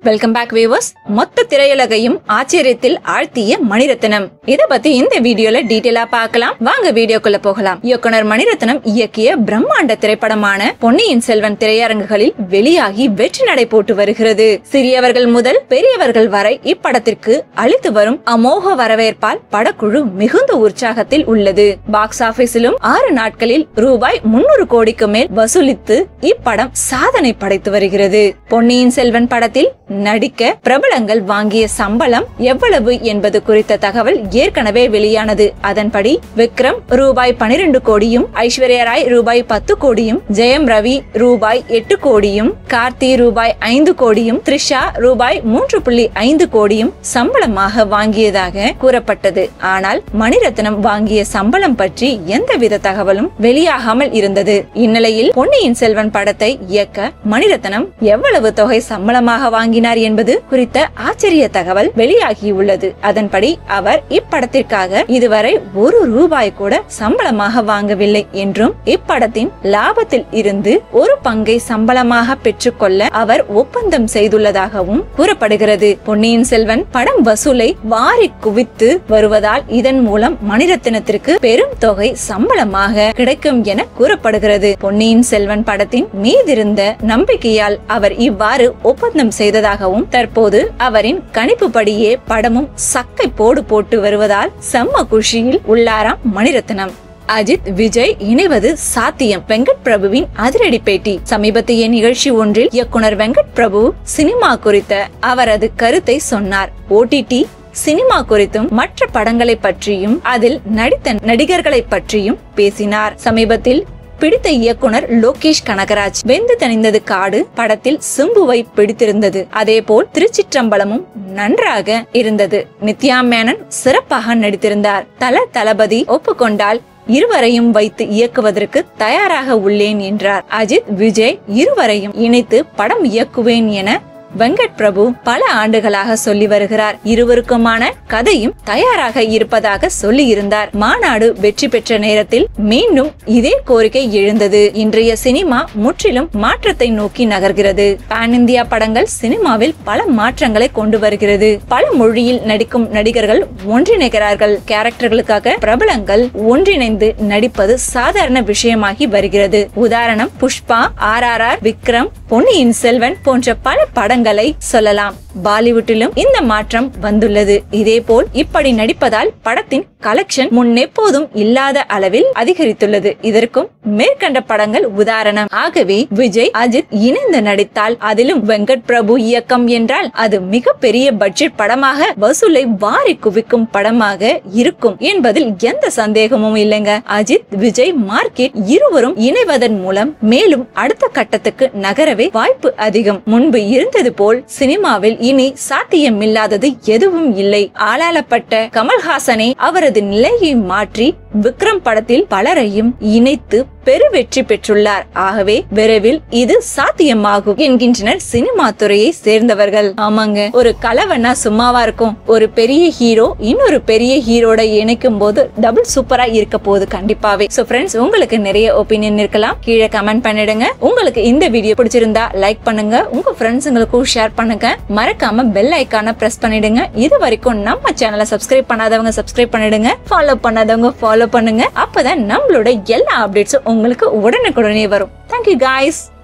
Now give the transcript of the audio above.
welcome back viewers மொத்த திரையுலகையும் ஆச்சரியத்தில் ஆழ்த்திய மணிரத்னம் இத பத்தி இந்த வீடியோல டீடைலா பார்க்கலாம் வாங்க வீடியோக்குள்ள போகலாம் இயக்குனர் மணிரத்னம் இயக்கிய பிரம்மாண்ட திரைப்படமான பொன்னியின் செல்வன் திரையரங்குகளில் வெளியாகி வெற்றி நடை போட்டு வருகிறது சிறியவர்கள் முதல் பெரியவர்கள் வரை இப்படத்திற்கு அளித்து வரும் அமோக வரவேற்பால் படக்குழு மிகுந்த உற்சாகத்தில் உள்ளது பாக்ஸ் ஆபீஸிலும் ஆறு நாட்களில் ரூபாய் முன்னூறு கோடிக்கு மேல் வசூலித்து இப்படம் சாதனை படைத்து வருகிறது பொன்னியின் செல்வன் படத்தில் நடிக்க பிரபலங்கள் வாங்கிய சம்பளம் எவ்வளவு என்பது குறித்த தகவல் ஏற்கனவே வெளியானது அதன்படி விக்ரம் ரூபாய் பனிரெண்டு கோடியும் ஐஸ்வர்யா ராய் ரூபாய் பத்து கோடியும் ஜெயம் ரவி ரூபாய் எட்டு கோடியும் கார்த்தி ரூபாய் ஐந்து கோடியும் த்ரிஷா ரூபாய் மூன்று புள்ளி ஐந்து கோடியும் சம்பளமாக வாங்கியதாக கூறப்பட்டது ஆனால் மணிரத்னம் வாங்கிய சம்பளம் பற்றி எந்தவித தகவலும் வெளியாகாமல் இருந்தது இந்நிலையில் பொன்னியின் செல்வன் படத்தை இயக்க மணிரத்னம் எவ்வளவு தொகை சம்பளமாக வாங்கினார் என்பது குறித்த ஆச்சரிய தகவல் வெளியாகியுள்ளது அதன்படி அவர் இப்படத்திற்காக இதுவரை ஒரு ரூபாய் கூட சம்பளமாக வாங்கவில்லை என்றும் இப்படத்தின் லாபத்தில் இருந்து ஒரு பங்கை சம்பளமாக பெற்றுக்கொள்ள அவர் ஒப்பந்தம் செய்துள்ளதாகவும் கூறப்படுகிறது பொன்னியின் செல்வன் படம் வசூலை வாரி குவித்து வருவதால் இதன் மூலம் மணிரத்னத்திற்கு பெரும் தொகை சம்பளமாக கிடைக்கும் என கூறப்படுகிறது பொன்னியின் செல்வன் படத்தின் மீதிருந்த நம்பிக்கையால் அவர் இவ்வாறு ஒப்பந்தம் செய்ததாகவும் தற்போது அவரின் கணிப்புப்படியே படமும் சக்கை போடு போட்டு வருவதால் செம்ம குஷியில் உள்ளாராம் மணிரத்னம் அஜித் விஜய் இணைவது சாத்தியம் வெங்கட் பிரபுவின் அதிரடி பேட்டி சமீபத்திய நிகழ்ச்சி ஒன்றில் இயக்குனர் வெங்கட் பிரபு சினிமா குறித்த அவரது கருத்தை சொன்னார் ஓடிடி சினிமா குறித்தும் மற்ற படங்களை பற்றியும் அதில் நடித்த நடிகர்களை பற்றியும் பேசினார் சமீபத்தில் பிடித்த இயக்குனர் லோகேஷ் கனகராஜ் வெந்து தணிந்தது காடு படத்தில் சிம்புவை பிடித்திருந்தது அதேபோல் திருச்சிற்றம்பலமும் நன்றாக இருந்தது நித்யா மேனன் சிறப்பாக நடித்திருந்தார் தல தளபதி ஒப்புக்கொண்டால் இருவரையும் வைத்து இயக்குவதற்கு தயாராக உள்ளேன் என்றார் அஜித் விஜய் இருவரையும் இணைத்து படம் இயக்குவேன் என வெங்கட் பிரபு பல ஆண்டுகளாக சொல்லி வருகிறார் இருவருக்குமான கதையும் தயாராக இருப்பதாக சொல்லி இருந்தார் மாநாடு வெற்றி பெற்ற நேரத்தில் மீண்டும் இதே கோரிக்கை எழுந்தது இன்றைய சினிமா முற்றிலும் மாற்றத்தை நோக்கி நகர்கிறது பான் இந்தியா படங்கள் சினிமாவில் பல மாற்றங்களை கொண்டு வருகிறது பல மொழியில் நடிக்கும் நடிகர்கள் ஒன்றிணைகிறார்கள் கேரக்டர்களுக்காக பிரபலங்கள் ஒன்றிணைந்து நடிப்பது சாதாரண விஷயமாகி வருகிறது உதாரணம் Pushpa R R R Vikram Ponniyin Selvan போன்ற பல படங்களை சொல்லலாம் பாலிவுட்டிலும் இந்த மாற்றம் வந்துள்ளது இதேபோல் இப்படி நடிப்பதால் படத்தின் கலெக்ஷன் முன்னெப்போதும் இல்லாத அளவில் அதிகரித்துள்ளது இதற்கும் மேற்கண்ட படங்கள் உதாரணம் ஆகவே விஜய் அஜித் இணைந்து நடித்தால் அதிலும் வெங்கட் பிரபு இயக்கம் என்றால் அது மிகப்பெரிய பட்ஜெட் படமாக வசூலை வாரி குவிக்கும் படமாக இருக்கும் என்பதில் எந்த சந்தேகமும் இல்லைங்க அஜித் விஜய் மார்க்கெட் இருவரும் இணைவதன் மூலம் மேலும் அடுத்த கட்டத்துக்கு நகரவே வாய்ப்பு அதிகம் முன்பு இருந்தது போல் சினிமாவில் இனி சாத்தியமில்லாதது எதுவும் இல்லை ஆளாளப்பட்ட கமல்ஹாசனே அவரது நிலையை மாற்றி விக்ரம் படத்தில் பலரையும் இணைத்து பெரு வெற்றி பெற்றுள்ளார் ஆகவே விரைவில் இது சாத்தியமாகும் என்கின்றனர் சினிமா துறையை சேர்ந்தவர்கள் ஆமாங்க ஒரு கலவனா சும்மாவா இருக்கும் ஒரு பெரிய ஹீரோ இன்னொரு பெரிய ஹீரோட இணைக்கும் போது டபுள் சூப்பரா இருக்க போகுது கண்டிப்பாவே சோ ஃப்ரெண்ட்ஸ் உங்களுக்கு நிறைய ஒப்பீனியன் இருக்கலாம் கீழே கமெண்ட் பண்ணிடுங்க உங்களுக்கு இந்த வீடியோ பிடிச்சிருந்தா லைக் பண்ணுங்க உங்க ஃப்ரெண்ட்ஸுங்களுக்கும் ஷேர் பண்ணுங்க மறக்காம பெல் ஐக்கான பிரஸ் பண்ணிடுங்க இது வரைக்கும் நம்ம சேனலை சப்ஸ்கிரைப் பண்ணாதவங்க சப்ஸ்கிரைப் பண்ணிடுங்க ஃபாலோ பண்ணாதவங்க ஃபாலோ பண்ணுங்க அப்பதான் நம்மளோட எல்லா அப்டேட்ஸும் உங்களுக்கு உடனுக்குடனே வரும் தேங்க்யூ காய்ஸ்